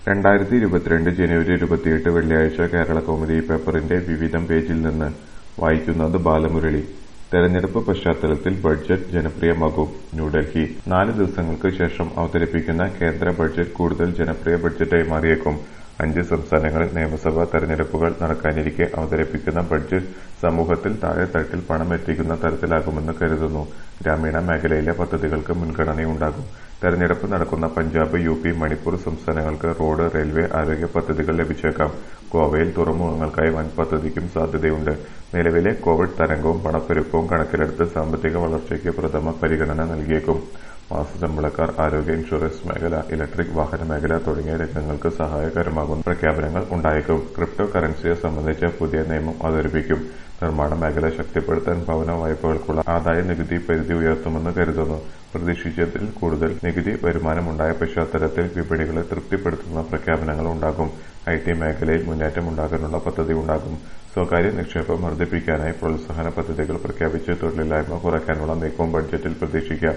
രണ്ടായിരത്തി ഇരുപത്തിരണ്ട് ജനുവരി ഇരുപത്തിയെട്ട് വെള്ളിയാഴ്ച കേരളകൗമുദി പേപ്പറിന്റെ വിവിധം പേജിൽ നിന്ന് വായിക്കുന്നത് ബാലമുരളി തെരഞ്ഞെടുപ്പ് പശ്ചാത്തലത്തിൽ ബഡ്ജറ്റ് ജനപ്രിയമാകും ന്യൂഡൽഹി നാല് ദിവസങ്ങൾക്ക് ശേഷം അവതരിപ്പിക്കുന്ന കേന്ദ്ര ബഡ്ജറ്റ് കൂടുതൽ ജനപ്രിയ ബഡ്ജറ്റായി മാറിയേക്കും അഞ്ച് സംസ്ഥാനങ്ങളിൽ നിയമസഭാ തെരഞ്ഞെടുപ്പുകൾ നടക്കാനിരിക്കെ അവതരിപ്പിക്കുന്ന ബഡ്ജറ്റ് സമൂഹത്തിൽ താഴെത്തട്ടിൽ പണം എത്തിക്കുന്ന തരത്തിലാകുമെന്ന് കരുതുന്നു ഗ്രാമീണ മേഖലയിലെ പദ്ധതികൾക്ക് മുൻഗണനയുണ്ടാകും തെരഞ്ഞെടുപ്പ് നടക്കുന്ന പഞ്ചാബ് യു പി മണിപ്പൂർ സംസ്ഥാനങ്ങൾക്ക് റോഡ് റെയിൽവേ ആരോഗ്യ പദ്ധതികൾ ലഭിച്ചേക്കാം ഗോവയിൽ തുറമുഖങ്ങൾക്കായി വൻ പദ്ധതിക്കും സാധ്യതയുണ്ട് നിലവിലെ കോവിഡ് തരംഗവും പണപ്പെരുപ്പവും കണക്കിലെടുത്ത് സാമ്പത്തിക വളർച്ചയ്ക്ക് പ്രഥമ പരിഗണന നൽകിയേക്കും മാസശമ്പളക്കാർ ആരോഗ്യ ഇൻഷുറൻസ് മേഖല ഇലക്ട്രിക് വാഹന മേഖല തുടങ്ങിയ രംഗങ്ങൾക്ക് സഹായകരമാകുന്ന പ്രഖ്യാപനങ്ങൾ ഉണ്ടായേക്കും ക്രിപ്റ്റോ കറൻസിയെ സംബന്ധിച്ച പുതിയ നിയമം അവതരിപ്പിക്കും നിർമ്മാണ മേഖല ശക്തിപ്പെടുത്താൻ ഭവന വായ്പകൾക്കുള്ള ആദായ നികുതി പരിധി ഉയർത്തുമെന്ന് കരുതുന്നു പ്രതീക്ഷിച്ചതിൽ കൂടുതൽ നികുതി വരുമാനമുണ്ടായ പശ്ചാത്തലത്തിൽ വിപണികളെ തൃപ്തിപ്പെടുത്തുന്ന പ്രഖ്യാപനങ്ങൾ ഉണ്ടാകും ഐ ടി മേഖലയിൽ മുന്നേറ്റമുണ്ടാകാനുള്ള പദ്ധതി ഉണ്ടാകും സ്വകാര്യ നിക്ഷേപം വർദ്ധിപ്പിക്കാനായി പ്രോത്സാഹന പദ്ധതികൾ പ്രഖ്യാപിച്ച് തൊഴിലില്ലായ്മ കുറയ്ക്കാനുള്ള നീക്കവും ബഡ്ജറ്റിൽ പ്രതീക്ഷിക്കാം